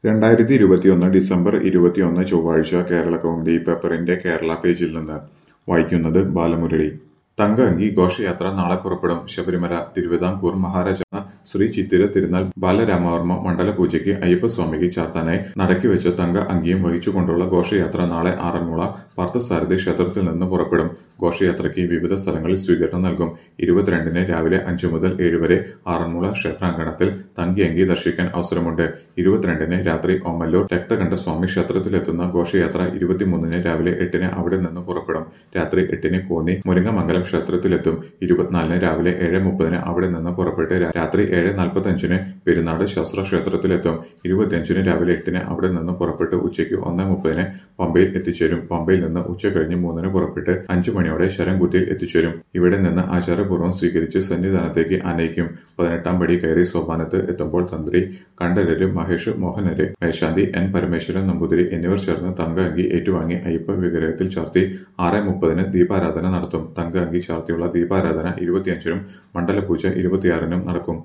രണ്ടായിരത്തി ഇരുപത്തിയൊന്ന് ഡിസംബർ ഇരുപത്തിയൊന്ന് ചൊവ്വാഴ്ച കേരള കൗമുദി പേപ്പറിന്റെ കേരള പേജിൽ നിന്ന് വായിക്കുന്നത് ബാലമുരളി തങ്ക അങ്കി ഘോഷയാത്ര നാളെ പുറപ്പെടും ശബരിമല തിരുവിതാംകൂർ മഹാരാജ ശ്രീ ചിത്തിര തിരുനാൾ ബാലരാമവർമ്മ മണ്ഡലപൂജയ്ക്ക് അയ്യപ്പസ്വാമിക്ക് ചാർത്താനായി നടക്കി വെച്ച തങ്ക അങ്കിയും വഹിച്ചുകൊണ്ടുള്ള ഘോഷയാത്ര നാളെ ആറന്മുള പാർത്ഥസാരഥി ക്ഷേത്രത്തിൽ നിന്ന് പുറപ്പെടും ഘോഷയാത്രയ്ക്ക് വിവിധ സ്ഥലങ്ങളിൽ സ്വീകരണം നൽകും ഇരുപത്തിരണ്ടിന് രാവിലെ അഞ്ചു മുതൽ ഏഴ് വരെ ആറന്മുള ക്ഷേത്രാങ്കണത്തിൽ തങ്കിയങ്കി ദർശിക്കാൻ അവസരമുണ്ട് ഇരുപത്തിരണ്ടിന് രാത്രി ഓമല്ലൂർ രക്തകണ്ഠ സ്വാമി ക്ഷേത്രത്തിലെത്തുന്ന ഘോഷയാത്ര ഇരുപത്തിമൂന്നിന് രാവിലെ എട്ടിന് അവിടെ നിന്ന് പുറപ്പെടും രാത്രി എട്ടിന് കോന്നി മുരിങ്ങമംഗലം ക്ഷേത്രത്തിലെത്തും ഇരുപത്തിനാലിന് രാവിലെ ഏഴ് മുപ്പതിന് അവിടെ നിന്ന് പുറപ്പെട്ട് രാ- രാത്രി ഏഴ് നാൽപ്പത്തഞ്ചിന് പെരുന്നാട് ശാസ്ത്ര ക്ഷേത്രത്തിലെത്തും ഇരുപത്തിയഞ്ചിന് രാവിലെ എട്ടിന് അവിടെ നിന്ന് പുറപ്പെട്ട് ഉച്ചയ്ക്ക് ഒന്ന് മുപ്പതിന് പമ്പയിൽ എത്തിച്ചേരും പമ്പയിൽ നിന്ന് ഉച്ച കഴിഞ്ഞ് മൂന്നിന് പുറപ്പെട്ട് അഞ്ചു മണിയോടെ ശരംകുത്തിയിൽ എത്തിച്ചേരും ഇവിടെ നിന്ന് ആചാരപൂർവ്വം സ്വീകരിച്ച് സന്നിധാനത്തേക്ക് ആനയിക്കും പതിനെട്ടാം പടി കയറി സോപാനത്ത് എത്തുമ്പോൾ തന്ത്രി കണ്ഠരര് മഹേഷ് മോഹനര് മേശാന്തി എൻ പരമേശ്വരൻ നമ്പൂതിരി എന്നിവർ ചേർന്ന് തങ്ക അങ്കി ഏറ്റുവാങ്ങി അയ്യപ്പ വിഗ്രഹത്തിൽ ചാർത്തി ആറ് മുപ്പതിന് ദീപാരാധന നടത്തും തങ്ക അങ്കി ചാർത്തിയുള്ള ദീപാരാധന ഇരുപത്തിയഞ്ചിനും മണ്ഡലപൂജ ഇരുപത്തിയാറിനും നടക്കും